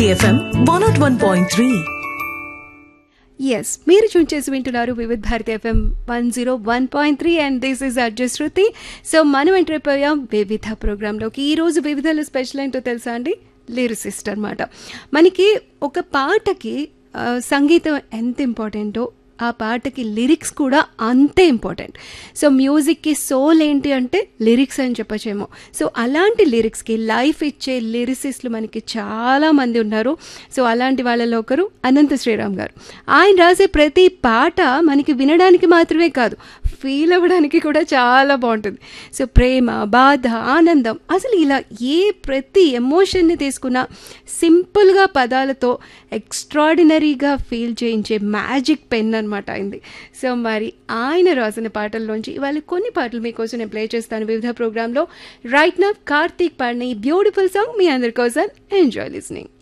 Bharati FM one nought one point three yes మీరు tune చేసి వింటున్నారు Vividh Bharati FM one zero one point three and this is adjust Shruti so మనం enter అయిపోయాం వివిధ ప్రోగ్రాంలోకి ఈ రోజు వివిధలో స్పెషల్ ఏంటో తెలుసా అండి లిరిసిస్ట్ అనమాట మనకి ఒక పాటకి ఆ, సంగీతం ఎంత ఇంపార్టెంటో ఆ పాటకి లిరిక్స్ కూడా అంతే ఇంపార్టెంట్ సో మ్యూజిక్కి సోల్ ఏంటి అంటే లిరిక్స్ అని చెప్పచ్చేమో సో అలాంటి లిరిక్స్కి లైఫ్ ఇచ్చే లిరిసిస్టులు మనకి చాలా మంది ఉన్నారు సో అలాంటి వాళ్ళలో ఒకరు అనంత శ్రీరామ్ గారు ఆయన రాసే ప్రతి పాట మనకి వినడానికి మాత్రమే కాదు ఫీల్ అవ్వడానికి కూడా చాలా బాగుంటుంది సో ప్రేమ బాధ ఆనందం అసలు ఇలా ఏ ప్రతి ఎమోషన్ని తీసుకున్నా సింపుల్గా పదాలతో ఎక్స్ట్రాడినరీగా ఫీల్ చేయించే మ్యాజిక్ పెన్ అనమాట అయింది సో మరి ఆయన రాసిన పాటల్లోంచి ఇవాళ కొన్ని పాటలు మీకోసం నేను ప్లే చేస్తాను వివిధ ప్రోగ్రాంలో రైట్ నవ్ కార్తీక్ పాడిన ఈ బ్యూటిఫుల్ సాంగ్ మీ అందరి కోసం ఎంజాయ్ లిస్నింగ్